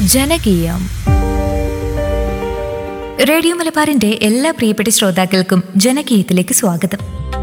ജനകീയം radio മലബാറിന്റെ എല്ലാ പ്രിയപ്പെട്ട ശ്രോതാക്കൾക്കും ജനകീയത്തിലേക്ക് സ്വാഗതം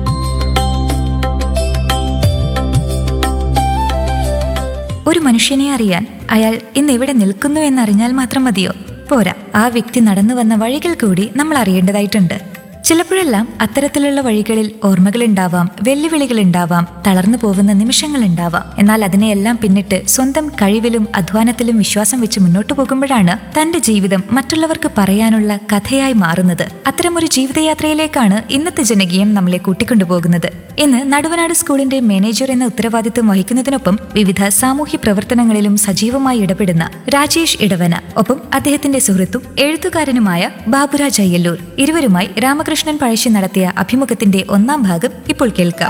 ഒരു മനുഷ്യനെ അറിയാൻ അയാൾ ഇന്ന് എവിടെ നിൽക്കുന്നു എന്നറിഞ്ഞാൽ മാത്രം മതിയോ പോരാ ആ വ്യക്തി നടന്നു വന്ന വഴികൾ കൂടി നമ്മൾ അറിയേണ്ടതായിട്ടുണ്ട് ചിലപ്പോഴെല്ലാം അത്തരത്തിലുള്ള വഴികളിൽ ഓർമ്മകളുണ്ടാവാം വെല്ലുവിളികളുണ്ടാവാം തളർന്നു പോകുന്ന നിമിഷങ്ങളുണ്ടാവാം എന്നാൽ അതിനെയെല്ലാം പിന്നിട്ട് സ്വന്തം കഴിവിലും അധ്വാനത്തിലും വിശ്വാസം വെച്ച് മുന്നോട്ടു പോകുമ്പോഴാണ് തന്റെ ജീവിതം മറ്റുള്ളവർക്ക് പറയാനുള്ള കഥയായി മാറുന്നത് അത്തരമൊരു ജീവിതയാത്രയിലേക്കാണ് ഇന്നത്തെ ജനകീയം നമ്മളെ കൂട്ടിക്കൊണ്ടുപോകുന്നത് ഇന്ന് നടുവനാട് സ്കൂളിന്റെ മാനേജർ എന്ന ഉത്തരവാദിത്വം വഹിക്കുന്നതിനൊപ്പം വിവിധ സാമൂഹ്യ പ്രവർത്തനങ്ങളിലും സജീവമായി ഇടപെടുന്ന രാജേഷ് ഇടവന ഒപ്പം അദ്ദേഹത്തിന്റെ സുഹൃത്തും എഴുത്തുകാരനുമായ ബാബുരാജ് അയ്യല്ലൂർ ഇരുവരുമായി രാമകൃഷ്ണൻ പഴശ്ശി നടത്തിയ അഭിമുഖത്തിന്റെ ഒന്നാം ഭാഗം ഇപ്പോൾ കേൾക്കാം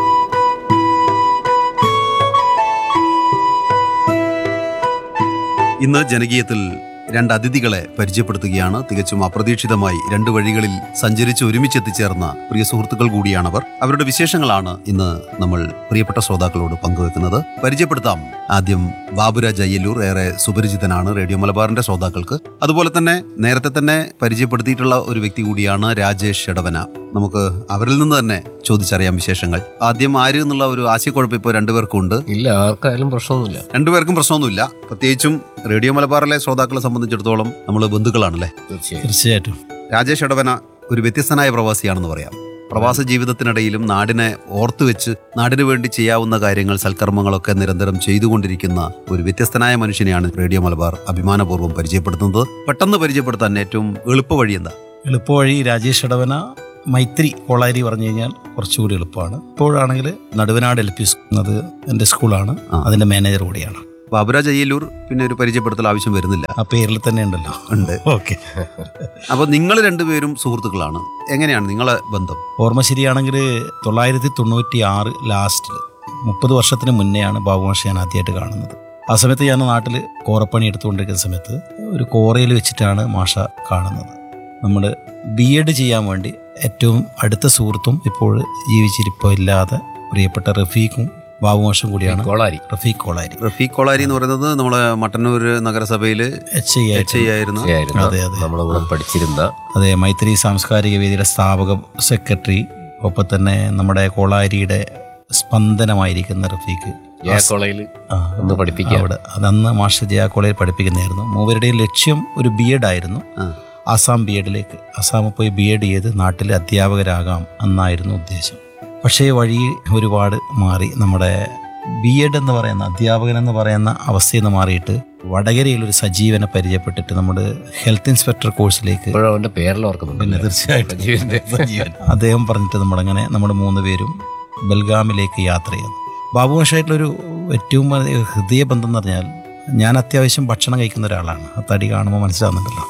ഇന്ന് ജനകീയത്തിൽ രണ്ട് അതിഥികളെ പരിചയപ്പെടുത്തുകയാണ് തികച്ചും അപ്രതീക്ഷിതമായി രണ്ട് വഴികളിൽ സഞ്ചരിച്ച് ഒരുമിച്ച് എത്തിച്ചേർന്ന പ്രിയ സുഹൃത്തുക്കൾ കൂടിയാണവർ അവരുടെ വിശേഷങ്ങളാണ് ഇന്ന് നമ്മൾ പ്രിയപ്പെട്ട ശ്രോതാക്കളോട് പങ്കുവെക്കുന്നത് പരിചയപ്പെടുത്താം ആദ്യം ബാബുരാജ് അയ്യല്ലൂർ ഏറെ സുപരിചിതനാണ് റേഡിയോ മലബാറിന്റെ ശ്രോതാക്കൾക്ക് അതുപോലെ തന്നെ നേരത്തെ തന്നെ പരിചയപ്പെടുത്തിയിട്ടുള്ള ഒരു വ്യക്തി കൂടിയാണ് രാജേഷ് എടവന നമുക്ക് അവരിൽ നിന്ന് തന്നെ ചോദിച്ചറിയാം വിശേഷങ്ങൾ ആദ്യം ആര് എന്നുള്ള ഒരു ആശയക്കുഴപ്പം ഇപ്പോൾ രണ്ടുപേർക്കും ഉണ്ട് ഇല്ല ആർക്കായാലും പ്രശ്നമൊന്നുമില്ല രണ്ടുപേർക്കും പ്രശ്നമൊന്നുമില്ല പ്രത്യേകിച്ചും റേഡിയോ മലബാറിലെ ശ്രോതാക്കളെ സംബന്ധിച്ചിടത്തോളം നമ്മൾ ബന്ധുക്കളാണല്ലേ തീർച്ചയായും തീർച്ചയായിട്ടും രാജേഷ് എടവന ഒരു വ്യത്യസ്തനായ പ്രവാസിയാണെന്ന് പറയാം പ്രവാസ ജീവിതത്തിനിടയിലും നാടിനെ ഓർത്തുവെച്ച് നാടിനു വേണ്ടി ചെയ്യാവുന്ന കാര്യങ്ങൾ സൽക്കർമ്മങ്ങളൊക്കെ നിരന്തരം ചെയ്തുകൊണ്ടിരിക്കുന്ന ഒരു വ്യത്യസ്തനായ മനുഷ്യനെയാണ് റേഡിയോ മലബാർ അഭിമാനപൂർവ്വം പരിചയപ്പെടുത്തുന്നത് പെട്ടെന്ന് പരിചയപ്പെടുത്താൻ ഏറ്റവും എളുപ്പ വഴി എന്താ എളുപ്പവഴി രാജേഷ് ഇടവന മൈത്രി കോളാരി പറഞ്ഞു കഴിഞ്ഞാൽ കുറച്ചുകൂടി എളുപ്പമാണ് ഇപ്പോഴാണെങ്കിൽ നടുവനാട് എൽ പി സ്കൂൾ അത് എൻ്റെ സ്കൂളാണ് ആ. അതിൻ്റെ മാനേജർ കൂടിയാണ് ബാബുരാജ് അയ്യല്ലൂർ പിന്നെ ഒരു പരിചയപ്പെടുത്തൽ ആവശ്യം വരുന്നില്ല ആ പേരിൽ തന്നെ ഉണ്ടല്ലോ ഉണ്ട് ഓക്കെ അപ്പോൾ നിങ്ങൾ രണ്ടുപേരും സുഹൃത്തുക്കളാണ് എങ്ങനെയാണ് നിങ്ങളെ ബന്ധം ഓർമ്മ ശരിയാണെങ്കിൽ തൊള്ളായിരത്തി തൊണ്ണൂറ്റി ആറ് ലാസ്റ്റിൽ മുപ്പത് വർഷത്തിന് മുന്നെയാണ് ബാബുമാഷ ഞാൻ ആദ്യമായിട്ട് കാണുന്നത് ആ സമയത്ത് ഞാൻ നാട്ടിൽ കോറപ്പണി എടുത്തുകൊണ്ടിരിക്കുന്ന സമയത്ത് ഒരു കോറയിൽ വെച്ചിട്ടാണ് മാഷ കാണുന്നത് നമ്മൾ ബി എഡ് ചെയ്യാൻ വേണ്ടി ഏറ്റവും അടുത്ത സുഹൃത്തും ഇപ്പോൾ ജീവിച്ചിരിപ്പോൾ ഇല്ലാതെ പ്രിയപ്പെട്ട റഫീഖും ബാബുമാഷും കൂടിയാണ് കോളാരി റഫീഖ് കോളാരി റഫീഖ് കോളാരി എന്ന് പറയുന്നത് നമ്മളെ മട്ടന്നൂർ നഗരസഭയിൽ എച്ച് ഐ എച്ച് ഐ ആയിരുന്നു ആയിരുന്നു അതെ, അതെ. നമ്മുടെ കൂടെ പഠിച്ചിരുന്ന അതെ മൈത്രി സാംസ്കാരിക വേദിയുടെ സ്ഥാപക സെക്രട്ടറി ഒപ്പം തന്നെ നമ്മുടെ കോളാരിയുടെ സ്പന്ദനമായിരിക്കുന്ന റഫീഖ് ഏ കോളേജിൽ ആ, ഒന്ന് പഠിപ്പിക്കാൻ അവിടെ അതന്ന് മാസ്റ്റർ ജയ കോളേജിൽ പഠിപ്പിക്കുന്നതായിരുന്നു മൂവരുടെയും ലക്ഷ്യം ഒരു ബി എഡ് ആയിരുന്നു ആ. ആസാം ബി എഡിലേക്ക് ആസാമിൽ പോയി ബി എഡ് ചെയ്ത് നാട്ടിലെ അധ്യാപകരാകാം എന്നായിരുന്നു ഉദ്ദേശം പക്ഷേ വഴി ഒരുപാട് മാറി നമ്മുടെ ബി എഡ് എന്ന് പറയുന്ന അധ്യാപകൻ എന്ന് പറയുന്ന അവസ്ഥയിൽ നിന്ന് മാറിയിട്ട് വടകരയിൽ ഒരു സജീവനെ പരിചയപ്പെട്ടിട്ട് നമ്മുടെ ഹെൽത്ത് ഇൻസ്പെക്ടർ കോഴ്സിലേക്ക് ഇപ്പോഴും അവന്റെ പേരിൽ ഓർക്കുന്നുണ്ട് പിന്നെ തീർച്ചയായിട്ടും സജീവന്റെ. സജീവൻ. അദ്ദേഹം പറഞ്ഞിട്ട് നമ്മളങ്ങനെ നമ്മൾ മൂന്ന് പേരും ബൽഗാമിലേക്ക് യാത്ര ചെയ്യുന്നു ബാബുമാഷായിട്ടുള്ളൊരു ഏറ്റവും വലിയ ഹൃദയബന്ധം എന്ന് പറഞ്ഞാൽ ഞാൻ അത്യാവശ്യം ഭക്ഷണം കഴിക്കുന്ന ഒരാളാണ് ആ തടി കാണുമ്പോൾ മനസ്സിലാവുന്നുണ്ടല്ലോ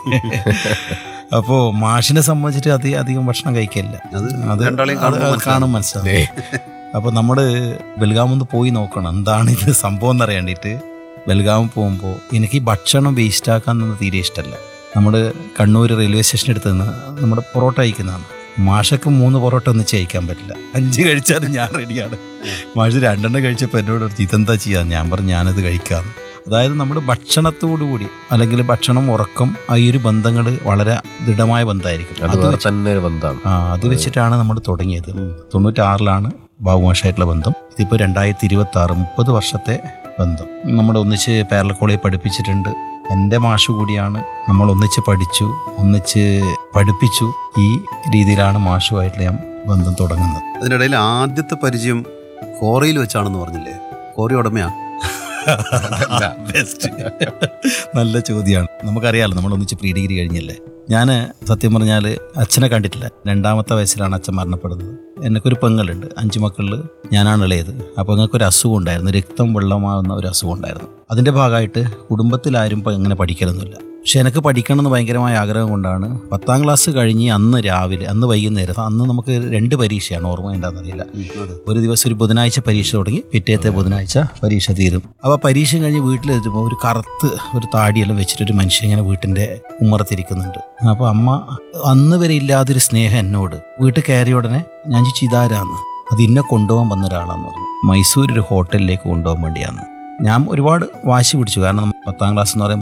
അപ്പോൾ മാഷിനെ സംബന്ധിച്ചിട്ട് അധികം അധികം ഭക്ഷണം കഴിക്കില്ല അത് അത് രണ്ടാളെയും അത് കാണുമ്പോൾ അത് കാണും മനസ്സിലാവും അപ്പോൾ നമ്മൾ ബൽഗാം ഒന്ന് പോയി നോക്കണം എന്താണ് ഇത് സംഭവം എന്ന് അറിയാണ്ടിട്ട് ബൽഗാം പോകുമ്പോൾ എനിക്ക് ഈ ഭക്ഷണം വേസ്റ്റ് ആക്കാനൊന്നും തീരെ ഇഷ്ടമല്ല നമ്മൾ കണ്ണൂർ റെയിൽവേ സ്റ്റേഷൻ അടുത്ത് നിന്ന് നമ്മുടെ പൊറോട്ട കഴിക്കുന്നതാണ് മാഷക്ക് മൂന്ന് പൊറോട്ട ഒന്നിച്ച് കഴിക്കാൻ പറ്റില്ല അഞ്ച് കഴിച്ചാലും ഞാൻ റെഡിയാണ് മാഷ് രണ്ടെണ്ണം കഴിച്ചപ്പോൾ എന്നോട് പറഞ്ഞു, ഇതെന്താ ചെയ്യാൻ ഞാൻ പറഞ്ഞു ഞാനത് കഴിക്കാമെന്ന് അതായത് നമ്മൾ ഭക്ഷണത്തോടു കൂടി അല്ലെങ്കിൽ ഭക്ഷണം ഉറക്കം ആ ഈ ഒരു ബന്ധങ്ങൾ വളരെ ദൃഢമായ ബന്ധമായിരിക്കും അത് അത് വേറെ തന്നെ ഒരു ബന്ധമാണ് ആ അത് വെച്ചിട്ടാണ് നമ്മൾ തുടങ്ങിയത് തൊണ്ണൂറ്റാറിലാണ് ബാബുമാഷായിട്ടുള്ള ബന്ധം ഇതിപ്പോൾ രണ്ടായിരത്തി ഇരുപത്തി ആറ് മുപ്പത് വർഷത്തെ ബന്ധം നമ്മൾ ഒന്നിച്ച് പേരല കോളേജിൽ പഠിപ്പിച്ചിട്ടുണ്ട് എൻ്റെ മാഷ് കൂടിയാണ് നമ്മൾ ഒന്നിച്ച് പഠിച്ചു ഒന്നിച്ച് പഠിപ്പിച്ചു ഈ രീതിയിലാണ് മാഷുമായിട്ടുള്ള ഞാൻ ബന്ധം തുടങ്ങുന്നത് അതിനിടയിൽ ആദ്യത്തെ പരിചയം കോറയിൽ വെച്ചാണെന്ന് പറഞ്ഞില്ലേ കോറി ഉടമയാ ബെസ്റ്റ് നല്ല ചോദ്യമാണ് നമുക്കറിയാലോ നമ്മൾ ഒന്നിച്ച് പ്രീ ഡിഗ്രി കഴിഞ്ഞല്ലേ ഞാൻ സത്യം പറഞ്ഞാൽ അച്ഛനെ കണ്ടിട്ടില്ല രണ്ടാമത്തെ വയസ്സിലാണ് അച്ഛൻ മരണപ്പെടുന്നത് എനിക്കൊരു പെങ്ങളുണ്ട് അഞ്ചു മക്കളിൽ ഞാനാണ് ഇളയത് അപ്പോൾ ഞങ്ങൾക്കൊരു അസുഖം ഉണ്ടായിരുന്നു രക്തം വെള്ളമാകുന്ന ഒരു അസുഖം ഉണ്ടായിരുന്നു അതിൻ്റെ ഭാഗമായിട്ട് കുടുംബത്തിലാരും ഇപ്പം ഇങ്ങനെ പഠിക്കലൊന്നുമില്ല പക്ഷെ എനിക്ക് പഠിക്കണം എന്ന് ഭയങ്കരമായ ആഗ്രഹം കൊണ്ടാണ് പത്താം ക്ലാസ് കഴിഞ്ഞ് അന്ന് രാവിലെ അന്ന് വൈകുന്നേരം അന്ന് നമുക്ക് രണ്ട് പരീക്ഷയാണ് ഓർമ്മ എന്താണെന്നറിയില്ല ഒരു ദിവസം ഒരു ബുധനാഴ്ച പരീക്ഷ തുടങ്ങി പിറ്റേത്തെ ബുധനാഴ്ച പരീക്ഷ തീരും അപ്പോൾ പരീക്ഷ കഴിഞ്ഞ് വീട്ടിലെത്തുമ്പോൾ ഒരു കറുത്ത് ഒരു താടിയെല്ലാം വെച്ചിട്ട് ഒരു മനുഷ്യൻ ഇങ്ങനെ വീട്ടിൻ്റെ ഉമ്മറത്തിരിക്കുന്നുണ്ട് അപ്പോൾ അമ്മ അന്ന് വരെ ഇല്ലാതൊരു സ്നേഹം എന്നോട് വീട്ടിൽ കയറിയ ഉടനെ ഞാൻ ചോദിച്ചു ഇതാരാന്ന് അത് ഇന്നെ കൊണ്ടുപോകാൻ വന്ന ഒരാളാന്ന് പറഞ്ഞു മൈസൂർ ഒരു ഹോട്ടലിലേക്ക് കൊണ്ടുപോകാൻ വേണ്ടിയാണ് ഞാൻ ഒരുപാട് വാശി പിടിച്ചു കാരണം പത്താം ക്ലാസ് എന്ന് പറയുമ്പോൾ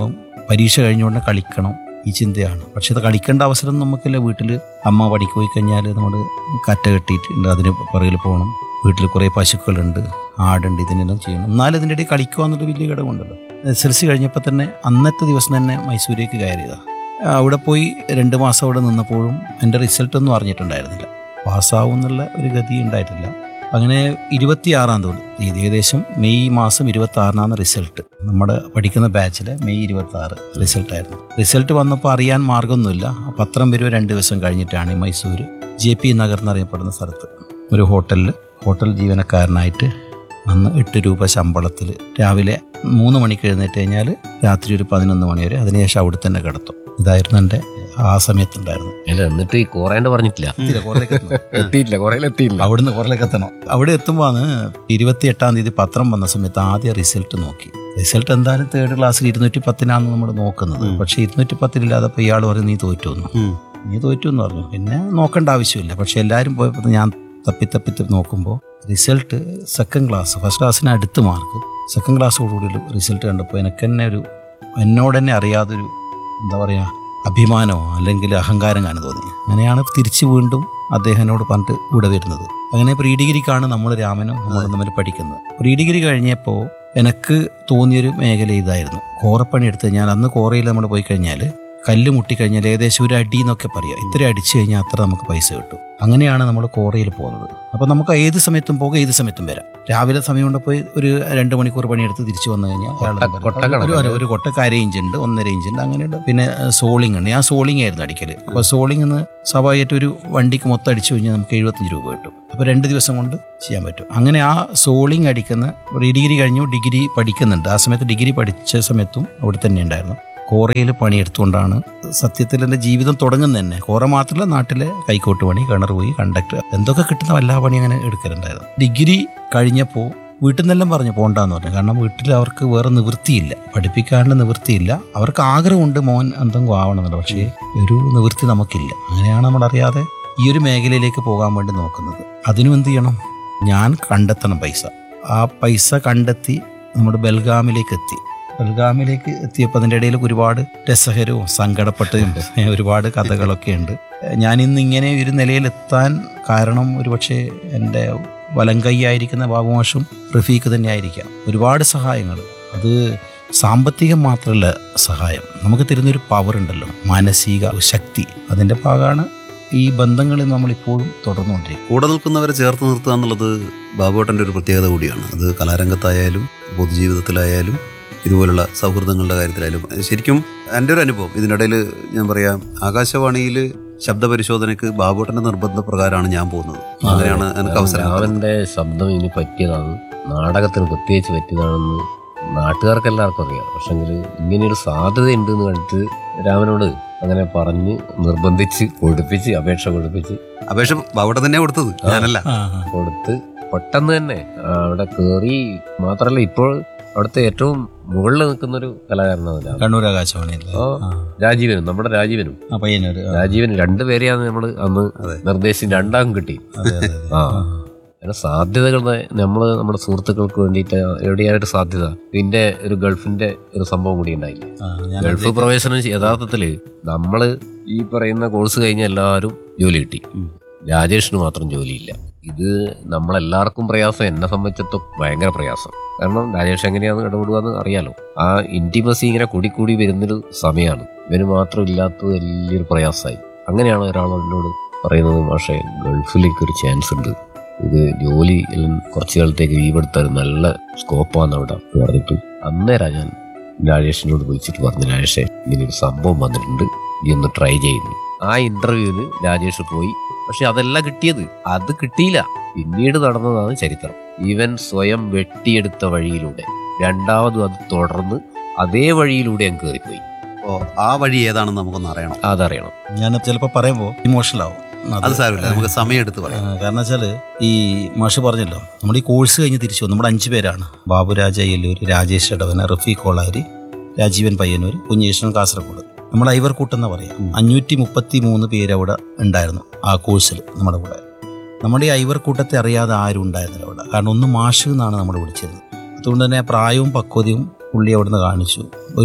പരീക്ഷ കഴിഞ്ഞുകൊണ്ട് കളിക്കണം ഈ ചിന്തയാണ് പക്ഷെ അത് കളിക്കേണ്ട അവസരം നമുക്കില്ല വീട്ടിൽ അമ്മ പണിക്ക് പോയി കഴിഞ്ഞാൽ നമ്മൾ കറ്റ കെട്ടിയിട്ടുണ്ട് അതിന് പുറകിൽ പോകണം വീട്ടിൽ കുറേ പശുക്കളുണ്ട് ആടുണ്ട് ഇതിനെല്ലാം ചെയ്യണം എന്നാലും ഇതിൻ്റെ ഇടയിൽ കളിക്കുക എന്നൊരു വലിയ ഘടകമുണ്ടല്ലോ എസ് എൽ സി കഴിഞ്ഞപ്പോൾ തന്നെ അന്നത്തെ ദിവസം തന്നെ മൈസൂരേക്ക് കയറിയതാണ് അവിടെ പോയി രണ്ട് മാസം അവിടെ നിന്നപ്പോഴും എൻ്റെ റിസൾട്ടൊന്നും അറിഞ്ഞിട്ടുണ്ടായിരുന്നില്ല പാസ്സാവും എന്നുള്ള ഒരു ഗതി ഉണ്ടായിട്ടില്ല അങ്ങനെ ഇരുപത്തിയാറാം തോന്നി ഇത് ഏകദേശം മെയ് മാസം ഇരുപത്തി ആറിനാണ് റിസൾട്ട് നമ്മുടെ പഠിക്കുന്ന ബാച്ചിലെ മെയ് ഇരുപത്തി ആറ് റിസൾട്ടായിരുന്നു റിസൾട്ട് വന്നപ്പോൾ അറിയാൻ മാർഗമൊന്നുമില്ല പത്രം വരുമോ രണ്ട് ദിവസം കഴിഞ്ഞിട്ടാണ് ഈ മൈസൂർ ജെ പി നഗർ എന്നറിയപ്പെടുന്ന സ്ഥലത്ത് ഒരു ഹോട്ടലിൽ ഹോട്ടൽ ജീവനക്കാരനായിട്ട് അന്ന് എട്ട് രൂപ ശമ്പളത്തിൽ രാവിലെ മൂന്ന് മണിക്ക് എഴുന്നേറ്റ് കഴിഞ്ഞാൽ രാത്രി ഒരു പതിനൊന്ന് മണി വരെ അതിനുശേഷം അവിടെ തന്നെ കിടത്തും ഇതായിരുന്നു എൻ്റെ ആ സമയത്തുണ്ടായിരുന്നു അല്ല എന്നിട്ട് ഈ കോറേണ്ട പറഞ്ഞിട്ടില്ല എത്തിയില്ല കോറയിൽ എത്തിയില്ല അവിടുന്ന് കുറേലേക്ക് എത്തണം അവിടെ എത്തുമ്പോൾ ഇരുപത്തി എട്ടാം തീയതി പത്രം വന്ന സമയത്ത് ആദ്യം റിസൾട്ട് നോക്കി റിസൾട്ട് എന്തായാലും തേർഡ് ക്ലാസ്സിൽ ഇരുന്നൂറ്റി പത്തിനാണ് നമ്മൾ നോക്കുന്നത് പക്ഷെ ഇരുന്നൂറ്റി പത്തിലില്ലാതപ്പോൾ ഇയാൾ പറഞ്ഞു നീ തോറ്റു എന്ന് ഉം. നീ തോറ്റു എന്ന് പറഞ്ഞു പിന്നെ നോക്കേണ്ട ആവശ്യമില്ല പക്ഷെ എല്ലാവരും പോയപ്പോൾ ഞാൻ തപ്പി തപ്പി തപ്പി നോക്കുമ്പോൾ റിസൾട്ട് സെക്കൻഡ് ക്ലാസ് ഫസ്റ്റ് ക്ലാസ്സിന് അടുത്ത് മാർക്ക് സെക്കൻഡ് ക്ലാസ്സോടുകൂടി റിസൾട്ട് കണ്ടപ്പോൾ എനിക്ക് തന്നെ ഒരു എന്നോട് തന്നെ അറിയാതൊരു എന്താ പറയുക അഭിമാനമോ അല്ലെങ്കിൽ അഹങ്കാരം കാണു തോന്നി അങ്ങനെയാണ് തിരിച്ച് വീണ്ടും അദ്ദേഹത്തിനോട് പറഞ്ഞിട്ട് ഇവിടെ വരുന്നത് അങ്ങനെ പ്രീ ഡിഗ്രിക്കാണ് നമ്മൾ രാമനും നമ്മളും തമ്മിൽ പഠിക്കുന്നത് പ്രീ ഡിഗ്രി കഴിഞ്ഞപ്പോൾ എനിക്ക് തോന്നിയൊരു മേഖല ഇതായിരുന്നു കോറപ്പണി എടുത്ത് ഞാൻ അന്ന് കോറയിൽ നമ്മൾ പോയി കഴിഞ്ഞാൽ കല്ല് മുട്ടിക്കഴിഞ്ഞാൽ ഏകദേശം ഒരു അടി എന്നൊക്കെ പറയാം ഇത്ര അടിച്ചു കഴിഞ്ഞാൽ അത്ര നമുക്ക് പൈസ കിട്ടും അങ്ങനെയാണ് നമ്മൾ കോറയിൽ പോകുന്നത് അപ്പോൾ നമുക്ക് ഏത് സമയത്തും പോകാം ഏത് സമയത്തും വരാം രാവിലെ സമയം കൊണ്ട് പോയി ഒരു രണ്ട് മണിക്കൂർ പണിയെടുത്ത് തിരിച്ചു വന്നു കഴിഞ്ഞാൽ അയാൾ കൊട്ട- കൊട്ടക്കണക്ക്. ഒരു ഒരു കൊട്ടക്ക് അര ഇഞ്ച് ഉണ്ട് ഒന്നര ഇഞ്ച് ഉണ്ട് അങ്ങനെയുണ്ട് പിന്നെ സോളിംഗ് ഉണ്ട് ഞാൻ സോളിംഗ് ആയിരുന്നു അടിക്കൽ അപ്പോൾ സോളിംഗ് എന്ന് സ്വാഭാവികമായിട്ട് ഒരു വണ്ടിക്ക് മൊത്തം അടിച്ചു കഴിഞ്ഞാൽ നമുക്ക് എഴുപത്തഞ്ച് രൂപ കിട്ടും അപ്പോൾ രണ്ട് ദിവസം കൊണ്ട് ചെയ്യാൻ പറ്റും അങ്ങനെ ആ സോളിംഗ് അടിക്കുന്ന ഒരു ഡിഗ്രി കഴിഞ്ഞു ഡിഗ്രി പഠിക്കുന്നുണ്ട് ആ സമയത്ത് ഡിഗ്രി പഠിച്ച സമയത്തും അവിടെ തന്നെ ഉണ്ടായിരുന്നു കോറയിൽ പണിയെടുത്തുകൊണ്ടാണ് സത്യത്തിൽ എൻ്റെ ജീവിതം തുടങ്ങുന്നത് തന്നെ കോറ മാത്രമല്ല നാട്ടിലെ കൈക്കോട്ട് പണി കിണർ പോയി കണ്ടക്ടർ എന്തൊക്കെ കിട്ടുന്ന വല്ല പണി അങ്ങനെ എടുക്കലുണ്ടായിരുന്നു ഡിഗ്രി കഴിഞ്ഞപ്പോൾ വീട്ടിൽ നിന്നെല്ലാം പറഞ്ഞു പോകണ്ടെന്ന് പറഞ്ഞു കാരണം വീട്ടിൽ അവർക്ക് വേറെ നിവൃത്തിയില്ല പഠിപ്പിക്കാനുള്ള നിവൃത്തിയില്ല അവർക്ക് ആഗ്രഹമുണ്ട് മോൻ എന്തെങ്കിലും ആവണമെന്നുണ്ട് പക്ഷേ ഒരു നിവൃത്തി നമുക്കില്ല അങ്ങനെയാണ് നമ്മളറിയാതെ ഈ ഒരു മേഖലയിലേക്ക് പോകാൻ വേണ്ടി നോക്കുന്നത് അതിനും എന്ത് ചെയ്യണം ഞാൻ കണ്ടെത്തണം പൈസ ആ പൈസ കണ്ടെത്തി നമ്മുടെ ബൽഗാമിലേക്ക് എത്തി ബൽഗാമിലേക്ക് എത്തിയപ്പോൾ അതിൻ്റെ ഇടയിൽ ഒരുപാട് രസകരവും സങ്കടപ്പെട്ടതും ഒരുപാട് കഥകളൊക്കെ ഉണ്ട് ഞാൻ ഇന്ന് ഇങ്ങനെ ഒരു നിലയിലെത്താൻ കാരണം ഒരുപക്ഷെ എൻ്റെ വലം കൈയായിരിക്കുന്ന ബാബുമാഷും റഫീഖ് തന്നെ ആയിരിക്കാം ഒരുപാട് സഹായങ്ങൾ അത് സാമ്പത്തികം മാത്രമല്ല സഹായം നമുക്ക് തരുന്നൊരു പവർ ഉണ്ടല്ലോ മാനസിക ശക്തി അതിൻ്റെ ഭാഗമാണ് ഈ ബന്ധങ്ങളിൽ നമ്മളിപ്പോഴും തുടർന്നുകൊണ്ടിരിക്കും കൂടെ നിൽക്കുന്നവരെ ചേർത്ത് നിർത്തുക എന്നുള്ളത് ബാബുവേട്ടൻ്റെ ഒരു പ്രത്യേകത കൂടിയാണ് അത് കലാരംഗത്തായാലും പൊതുജീവിതത്തിലായാലും ഇതുപോലുള്ള സൗഹൃദങ്ങളുടെ കാര്യത്തിലായാലും ശരിക്കും എൻ്റെ ഒരു അനുഭവം ഇതിനിടയിൽ ഞാൻ പറയാം ആകാശവാണിയിൽ ശബ്ദപരിശോധനയ്ക്ക് ബാബുവേട്ടൻ്റെ നിർബന്ധപ്രകാരമാണ് ഞാൻ പോകുന്നത് അങ്ങനെയാണ് എനിക്ക് അവസരം കിട്ടുന്നത്. രാമന്റെ ശബ്ദം ഇനി പറ്റിയതാണ് നാടകത്തിന് പ്രത്യേകിച്ച് പറ്റിയതാണെന്ന് നാട്ടുകാർക്ക് എല്ലാവർക്കും അറിയാം പക്ഷെങ്കിൽ ഇങ്ങനെയൊരു സാധ്യത ഉണ്ട് എന്ന് കണ്ടിട്ട് രാമനോട് അങ്ങനെ പറഞ്ഞ് നിർബന്ധിച്ച് കൊടുപ്പിച്ച് അപേക്ഷ കൊടുപ്പിച്ച് അപേക്ഷ ബാബുവേട്ടൻ തന്നെ കൊടുത്തത് ഞാനല്ല കൊടുത്ത് പെട്ടെന്ന് തന്നെ ആ, അവിടെ കയറി മാത്രമല്ല ഇപ്പോൾ അവിടുത്തെ ഏറ്റവും മുകളിൽ നിൽക്കുന്ന ഒരു കലാകാരനാണ് രാമൻ കണ്ണൂർ ആകാശവാണിയല്ലേ ആ. ആ. രാജീവനും നമ്മുടെ രാജീവനും ആ പയ്യന്നൂര് ആ. രാജീവൻ രണ്ടുപേരെയാണ് നമ്മൾ അന്ന് അതെ. നിർദ്ദേശിച്ച് രണ്ടാം കിട്ടി അതെ, അതെ, അതെ. ആ. അങ്ങനെ സാധ്യതകൾ നമ്മൾ നമ്മുടെ സുഹൃത്തുക്കൾക്ക് വേണ്ടിയിട്ട് എവിടെയായിട്ട് സാധ്യത ഇതിന്റെ ഒരു ഗൾഫിന്റെ ഒരു സംഭവം കൂടി ഉണ്ടായില്ലേ ആ, ഞാൻ ഗൾഫ് അത് പ്രവേശനം ചെയ്- യഥാർത്ഥത്തില് നമ്മള് ഈ പറയുന്ന കോഴ്സ് കഴിഞ്ഞ എല്ലാവരും ജോലി കിട്ടി രാജേഷിന് മാത്രം ജോലിയില്ല ഇത് നമ്മളെല്ലാവർക്കും പ്രയാസം എന്നെ സംബന്ധിച്ചിടത്തോളം ഭയങ്കര പ്രയാസം കാരണം രാജേഷ് എങ്ങനെയാന്ന് ഇടപെടുക അറിയാലോ ആ ഇന്റിമസി ഇങ്ങനെ കൂടിക്കൂടി വരുന്നൊരു സമയമാണ് ഇവന് മാത്രം ഇല്ലാത്തത് വലിയൊരു പ്രയാസമായി അങ്ങനെയാണ് ഒരാൾ എന്നോട് പറയുന്നത് പക്ഷേ ഗൾഫിലേക്ക് ഒരു ചാൻസ് ഉണ്ട് ഇത് ജോലി എല്ലാം കുറച്ച് കാലത്തേക്ക് ലീവ് എടുത്താൽ നല്ല സ്കോപ്പാന്ന് അവിടെ എന്ന് പറഞ്ഞിട്ട് അന്നേരം ഞാൻ രാജേഷിനോട് വിളിച്ചിട്ട് പറഞ്ഞു രാജേഷേ ഇങ്ങനെ ഒരു സംഭവം വന്നിട്ടുണ്ട് നീ ഒന്ന് ട്രൈ ചെയ്യുന്നു ആ ഇന്റർവ്യൂവിന് രാജേഷ് പോയി പക്ഷെ അതല്ല കിട്ടിയത് അത് കിട്ടിയില്ല പിന്നീട് നടന്നതാണ് ചരിത്രം ഇവൻ സ്വയം വെട്ടിയെടുത്ത വഴിയിലൂടെ രണ്ടാമതും അത് തുടർന്ന് അതേ വഴിയിലൂടെ അങ്ങ് കയറിപ്പോയി അപ്പോൾ ആ വഴി ഏതാണെന്ന് നമുക്കൊന്ന് അറിയണം അതറിയണം ഞാൻ ചിലപ്പോൾ പറയുമ്പോൾ ഇമോഷണൽ ആവും അത് സാരമില്ല നമുക്ക് സമയം എടുത്ത് ആ, പറയാം കാരണം വെച്ചാൽ ഈ മാഷ് പറഞ്ഞല്ലോ നമ്മൾ ഈ കോഴ്സ് കഴിഞ്ഞ് തിരിച്ചു വന്നു നമ്മുടെ അഞ്ച് പേരാണ് ബാബുരാജ അയ്യല്ലൂർ രാജേഷ് ഇടവന റഫീഖ് കോളാരി രാജീവൻ പയ്യന്നൂർ കുഞ്ഞേശ്വരൻ കാസർഗോഡ് നമ്മൾ ഐവർകൂട്ടെന്ന് പറയാം അഞ്ഞൂറ്റി മുപ്പത്തി മൂന്ന് പേര് അവിടെ ഉണ്ടായിരുന്നു ആ കോഴ്സിൽ നമ്മുടെ കൂടെ നമ്മുടെ ഈ ഐവർകൂട്ടത്തെ അറിയാതെ ആരും ഉണ്ടായിരുന്നില്ല അവിടെ കാരണം ഒന്ന് മാഷ് എന്നാണ് നമ്മൾ വിളിച്ചിരുന്നത് അതുകൊണ്ട് തന്നെ പ്രായവും പക്വതയും പുള്ളി അവിടുന്ന് കാണിച്ചു ഒരു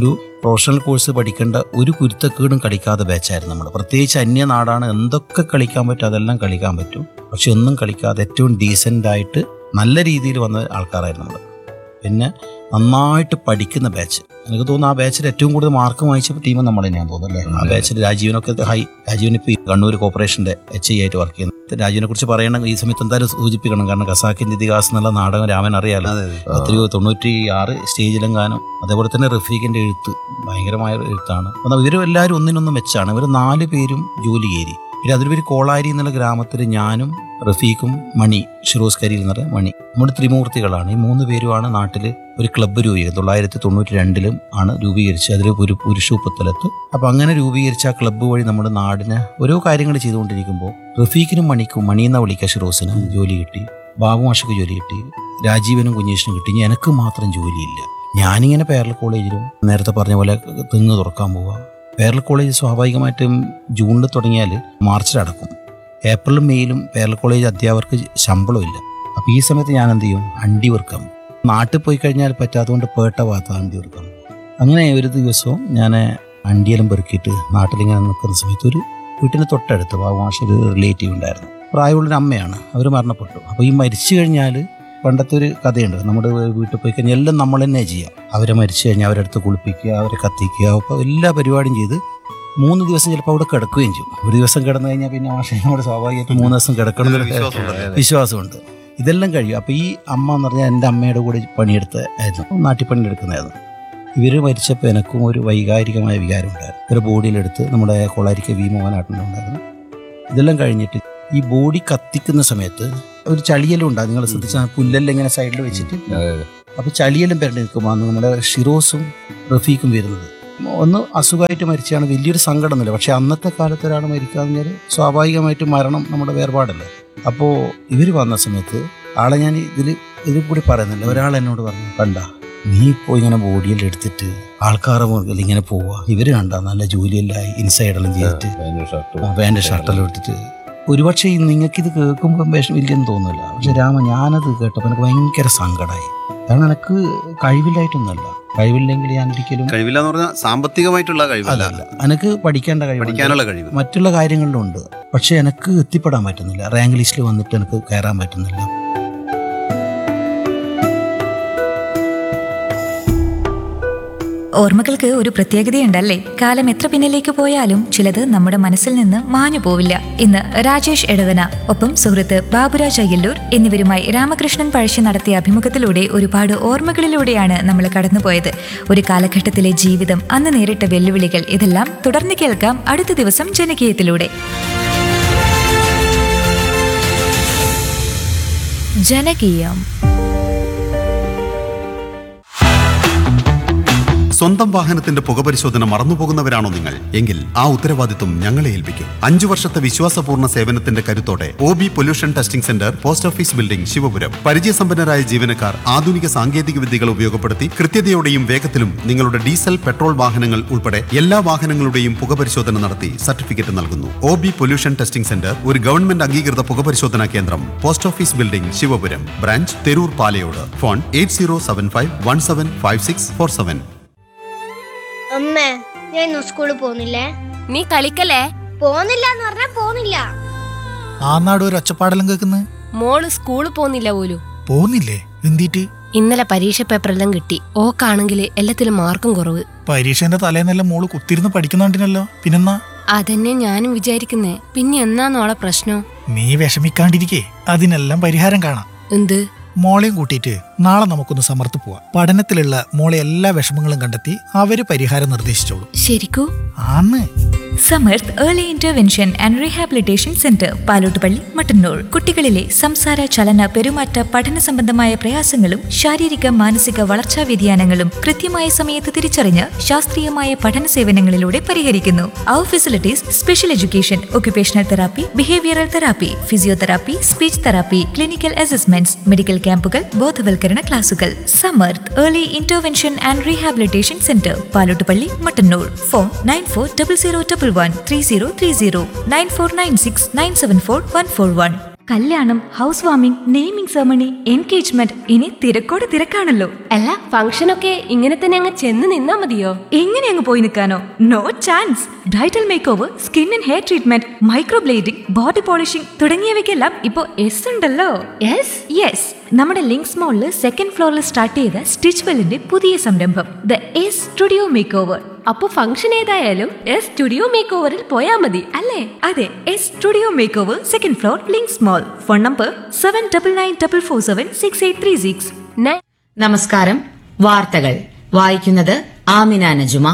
പ്രൊഫഷണൽ കോഴ്സ് പഠിക്കേണ്ട ഒരു കുരുത്തക്കേടും കളിക്കാതെ ബാച്ചായിരുന്നു നമ്മൾ പ്രത്യേകിച്ച് അന്യനാടാണ് എന്തൊക്കെ കളിക്കാൻ പറ്റും അതെല്ലാം കളിക്കാൻ പറ്റും പക്ഷെ ഒന്നും കളിക്കാതെ ഏറ്റവും ഡീസൻ്റ് ആയിട്ട് നല്ല രീതിയിൽ വന്ന ആൾക്കാരായിരുന്നു നമ്മൾ പിന്നെ നന്നായിട്ട് പഠിക്കുന്ന ബാച്ച് എനിക്ക് തോന്നുന്നു ആ ബാച്ചിൽ ഏറ്റവും കൂടുതൽ മാർക്ക് വാങ്ങിച്ച ടീം നമ്മൾ തന്നെയാണെന്ന് തോന്നുന്നു അല്ലേ ആ ബാച്ചിൽ രാജീവനൊക്കെ ഹൈ രാജീവൻ ഇപ്പോൾ കണ്ണൂർ കോർപ്പറേഷൻ്റെ എച്ച് ഐ ആയിട്ട് വർക്ക് ചെയ്യുന്നു രാജീവിനെ കുറിച്ച് പറയണമെങ്കിൽ ഈ സമയത്ത് എന്തായാലും സൂചിപ്പിക്കണം കാരണം ഖസാക്കിൻ്റെ ഇതിഹാസം എന്നുള്ള നാടകം രാമൻ അറിയാലോ അതെ അതെ എത്രയോ തൊണ്ണൂറ്റി ആറ് സ്റ്റേജിലെങ്കാനും അതേപോലെ തന്നെ റഫീഖിന്റെ എഴുത്ത് ഭയങ്കരമായ ഒരു എഴുത്താണ് എന്നാൽ ഇവരും എല്ലാവരും ഒന്നിനൊന്നും വെച്ചാണ് ഇവർ നാല് പേരും ജോലി കയറി പിന്നെ അതിലൊരു കോളാരി എന്നുള്ള ഗ്രാമത്തിൽ ഞാനും റഫീഖും മണി ഷിറോസ് കരിയിൽ എന്ന് പറയുന്ന മണി നമ്മുടെ ത്രിമൂർത്തികളാണ് ഈ മൂന്ന് പേരുമാണ് നാട്ടിൽ ഒരു ക്ലബ്ബ് രൂപീകരിച്ചത് തൊള്ളായിരത്തി തൊണ്ണൂറ്റി രണ്ടിലും ആണ് രൂപീകരിച്ചത് അതിൽ ഒരു പുരുഷ പുത്തലത്ത് അപ്പം അങ്ങനെ രൂപീകരിച്ച ആ ക്ലബ്ബ് വഴി നമ്മുടെ നാടിന് ഓരോ കാര്യങ്ങൾ ചെയ്തുകൊണ്ടിരിക്കുമ്പോൾ റഫീഖിനും മണിക്കും മണി എന്ന വിളിക്കുക ഷിറോസിന് ജോലി കിട്ടി ബാബു മാഷക്ക് ജോലി കിട്ടി രാജീവനും കുഞ്ഞേഷിനും കിട്ടി ഇനി എനിക്ക് മാത്രം ജോലിയില്ല ഞാനിങ്ങനെ പേരൽ കോളേജിലും നേരത്തെ പറഞ്ഞ പോലെ തെങ്ങ് തുറക്കാൻ പോവാം പേരൽ കോളേജ് സ്വാഭാവികമായിട്ടും ജൂണിൽ തുടങ്ങിയാൽ മാർച്ചിൽ അടക്കും ഏപ്രിലും മെയ്യിലും പേരൽ കോളേജ് അധ്യാപകർക്ക് ശമ്പളമില്ല അപ്പോൾ ഈ സമയത്ത് ഞാൻ എന്ത് ചെയ്യും അണ്ടി വർക്കാം നാട്ടിൽ പോയി കഴിഞ്ഞാൽ പറ്റാത്തതുകൊണ്ട് പേട്ട ഭാഗത്ത് അണ്ടി വർക്കാം അങ്ങനെ ഒരു ദിവസവും ഞാൻ അണ്ടിയെല്ലാം പെറുക്കിയിട്ട് നാട്ടിലിങ്ങനെ നിൽക്കുന്ന സമയത്ത് ഒരു വീട്ടിന് തൊട്ടടുത്ത് ബാബുമാഷ ഒരു റിലേറ്റീവ് ഉണ്ടായിരുന്നു പ്രായമുള്ളൊരു അമ്മയാണ് അവർ മരണപ്പെട്ടു അപ്പോൾ ഈ മരിച്ചു കഴിഞ്ഞാൽ പണ്ടത്തെ ഒരു കഥയുണ്ട് നമ്മുടെ വീട്ടിൽ പോയി കഴിഞ്ഞാൽ എല്ലാം നമ്മൾ തന്നെ ചെയ്യാം അവരെ മരിച്ചു കഴിഞ്ഞാൽ അവരെ അടുത്ത് കുളിപ്പിക്കുക അവരെ കത്തിക്കുക അപ്പോൾ എല്ലാ പരിപാടിയും ചെയ്ത് മൂന്ന് ദിവസം ചിലപ്പോൾ അവിടെ കിടക്കുകയും ചെയ്യും ഒരു ദിവസം കിടന്നു കഴിഞ്ഞാൽ പിന്നെ മാഷനോട് സ്വാഭാവികമായിട്ട് മൂന്ന് ദിവസം കിടക്കണം എന്നൊരു വിശ്വാസമുണ്ടല്ലേ? വിശ്വാസമുണ്ട് ഇതെല്ലാം കഴിയും അപ്പോൾ ഈ അമ്മ എന്ന് പറഞ്ഞാൽ എൻ്റെ അമ്മയുടെ കൂടെ പണിയെടുത്ത ആയിരുന്നു നാട്ടിൽ പണിയെടുക്കുന്നതായിരുന്നു ഇവർ മരിച്ചപ്പോൾ എനക്കും ഒരു വൈകാരികമായ വികാരം ഉണ്ടായിരുന്നു ഇവരെ ബോഡിയിലെടുത്ത് നമ്മുടെ കൊളാരിക്ക വി മോഹനാട്ടിലുണ്ടായിരുന്നു ഇതെല്ലാം കഴിഞ്ഞിട്ട് ഈ ബോഡി കത്തിക്കുന്ന സമയത്ത് ഒരു ചളിയെല്ലാം ഉണ്ടാകും നിങ്ങൾ ശ്രദ്ധിച്ചാൽ പുല്ലെല്ലാം ഇങ്ങനെ സൈഡിൽ വെച്ചിട്ട് അപ്പോൾ ചളിയെല്ലാം പെരണ്ട് നിൽക്കുമ്പോൾ അന്ന് നമ്മുടെ ഷിറോസും റഫീഖും വരുന്നത് ഒന്ന് അസുഖമായിട്ട് മരിച്ചാണ് വലിയൊരു സങ്കടമൊന്നുമില്ല പക്ഷെ അന്നത്തെ കാലത്ത് ഒരാൾ മരിക്കാന്ന് പറഞ്ഞാൽ സ്വാഭാവികമായിട്ടും മരണം നമ്മുടെ വേർപാടല്ലേ അപ്പോൾ ഇവർ വന്ന സമയത്ത് ആളെ ഞാൻ ഇതിൽ ഇതിൽ കൂടി പറയുന്നില്ല ഒരാൾ എന്നോട് പറഞ്ഞു കണ്ട നീ ഇപ്പോൾ ഇങ്ങനെ ബോഡിയെല്ലാം എടുത്തിട്ട് ആൾക്കാരുടെ മുറിൽ ഇങ്ങനെ പോവുക ഇവർ കണ്ട നല്ല ജോലിയെല്ലാം ഇൻസൈഡെല്ലാം ചെയ്തിട്ട് ആ, പാൻറ് ഷർട്ടെല്ലാം ഇട്ടിട്ട് ഒരുപക്ഷെ നിങ്ങൾക്ക് ഇത് കേൾക്കുമ്പോൾ വിഷം ഇല്ലെന്ന് തോന്നില്ല പക്ഷെ രാമ ഞാനത് കേട്ടപ്പോൾ എനിക്ക് ഭയങ്കര സങ്കടമായി കാരണം എനിക്ക് കഴിവില്ലായിട്ടൊന്നുമല്ല കഴിവില്ലെങ്കിൽ ഞാൻ ഒരിക്കലും കഴിവില്ല എന്ന് പറഞ്ഞാൽ സാമ്പത്തികമായിട്ടുള്ള കഴിവല്ല അല്ല എനിക്ക് പഠിക്കേണ്ട കഴിവ് പഠിക്കാനുള്ള കഴിവ് മറ്റുള്ള കാര്യങ്ങളിലുണ്ട് പക്ഷെ എനിക്ക് എത്തിപ്പെടാൻ പറ്റുന്നില്ല റാങ്ക് ലിസ്റ്റിൽ വന്നിട്ട് എനിക്ക് കയറാൻ പറ്റുന്നില്ല ഓർമ്മകൾക്ക് ഒരു പ്രത്യേകതയുണ്ടല്ലേ കാലം എത്ര പിന്നിലേക്ക് പോയാലും ചിലത് നമ്മുടെ മനസ്സിൽ നിന്ന് മാഞ്ഞു പോവില്ല ഇന്ന് രാജേഷ് എടവന ഒപ്പം സുഹൃത്ത് ബാബുരാജ് അയ്യല്ലൂർ എന്നിവരുമായി രാമകൃഷ്ണൻ പഴശ്ശി നടത്തിയ അഭിമുഖത്തിലൂടെ ഒരുപാട് ഓർമ്മകളിലൂടെയാണ് നമ്മൾ കടന്നുപോയത് ഒരു കാലഘട്ടത്തിലെ ജീവിതം അന്ന് നേരിട്ട വെല്ലുവിളികൾ ഇതെല്ലാം തുടർന്ന് കേൾക്കാം അടുത്ത ദിവസം ജനകീയത്തിലൂടെ ജനകീയം സ്വന്തം വാഹനത്തിന്റെ പുകപരിശോധന മറന്നുപോകുന്നവരാണോ നിങ്ങൾ എങ്കിൽ ആ ഉത്തരവാദിത്വം ഞങ്ങളെ ഏൽപ്പിക്കും അഞ്ചു വർഷത്തെ വിശ്വാസപൂർണ്ണ സേവനത്തിന്റെ കരുത്തോടെ O B pollution testing centre post office building Sivapuram പരിചയസമ്പന്നരായ ജീവനക്കാർ ആധുനിക സാങ്കേതിക വിദ്യകൾ ഉപയോഗപ്പെടുത്തി കൃത്യതയോടെയും വേഗത്തിലും നിങ്ങളുടെ ഡീസൽ പെട്രോൾ വാഹനങ്ങൾ ഉൾപ്പെടെ എല്ലാ വാഹനങ്ങളുടെയും പുകപരിശോധന നടത്തി സർട്ടിഫിക്കറ്റ് നൽകുന്നു O B pollution testing centre ഒരു ഗവൺമെന്റ് അംഗീകൃത പുകപരിശോധനാ കേന്ദ്രം post office building Sivapuram branch Theroor Palayode phone eight zero seven five one seven five six four seven അമ്മേ ഞാൻ ഇന്ന് സ്കൂളിൽ പോകുന്നില്ലേ നീ കളിക്കല്ലേ പോകുന്നില്ല എന്ന് പറഞ്ഞാ പോകുന്നില്ല ആ നാട് ഒരു ഒച്ചപ്പാടെല്ലാം കേൾക്കുന്നത് മോള് സ്കൂളിൽ പോന്നില്ല പോലും പോകുന്നില്ലേ എന്തിട്ട് ഇന്നലെ പരീക്ഷ പേപ്പറെല്ലാം കിട്ടി ഓക്കാണെങ്കിൽ എല്ലാത്തിലും മാർക്കും കുറവ് പരീക്ഷേന്റെ തലേന്നെല്ലാം മോള് കുത്തിരുന്ന് പഠിക്കുന്നുണ്ടിനല്ലോ പിന്നെന്നാ അതന്നെ ഞാനും വിചാരിക്കുന്നേ പിന്നെ എന്നാന്നോളെ പ്രശ്നം നീ വിഷമിക്കാണ്ടിരിക്കേ അതിനെല്ലാം പരിഹാരം കാണാം എന്ത് മോളെയും കൂട്ടിയിട്ട് നാളെ നമുക്കൊന്ന് സമർത്ത് പോവാം പഠനത്തിലുള്ള മോളെ എല്ലാ വിഷമങ്ങളും കണ്ടെത്തി അവര് പരിഹാരം നിർദ്ദേശിച്ചോളൂ ശരിക്കൂ ആന്ന് Samarth early intervention and rehabilitation centre Palottupalli Mattannur കുട്ടികളിലെ സംസാര ചലന പെരുമാറ്റ പഠന സംബന്ധമായ പ്രയാസങ്ങളും ശാരീരിക മാനസിക വളർച്ചാ വ്യതിയാനങ്ങളും കൃത്യമായ സമയത്ത് തിരിച്ചറിഞ്ഞ് ശാസ്ത്രീയമായ പഠന സേവനങ്ങളിലൂടെ പരിഹരിക്കുന്നു അവർ facilities special education occupational therapy behavioural therapy physiotherapy speech therapy clinical assessments medical ക്യാമ്പുകൾ ബോധവൽക്കരണ ക്ലാസുകൾ Samarth early intervention and rehabilitation centre Palottupalli Mattannur phone nine four double zero double one three zero three zero nine four nine six nine seven four one four one കല്യാണം house warming naming ceremony engagement ഇനി തിരക്കോട് തിരക്കാണല്ലോ അല്ല ഫംഗ്ഷനൊക്കെ ഇങ്ങനെ തന്നെ അങ്ങ് ചെന്ന് നിന്നാ മതിയോ എങ്ങനെ അങ്ങ് പോയി നിൽക്കാനോ no chance bridal makeover skin and hair treatment microblading body polishing തുടങ്ങിയവയ്ക്കെല്ലാം ഇപ്പോ എസ് ഉണ്ടല്ലോ യെസ് യെസ് നമ്മുടെ ലിങ്ക്സ് മോളിൽ സെക്കൻഡ് ഫ്ലോറിൽ സ്റ്റാർട്ട് ചെയ്ത സ്റ്റിച്ച് വെല്ലിന്റെ പുതിയ സംരംഭം the S studio makeover അപ്പൊ ഫംഗ്ഷൻ ഏതായാലും എസ് സ്റ്റുഡിയോ മേക്ക് ഓവറിൽ പോയാ മതി അല്ലേ അതെ S studio makeover second floor links mall phone number seven double nine double four seven six eight three six nine നമസ്കാരം വാർത്തകൾ വായിക്കുന്നത് ആമിന നജുമ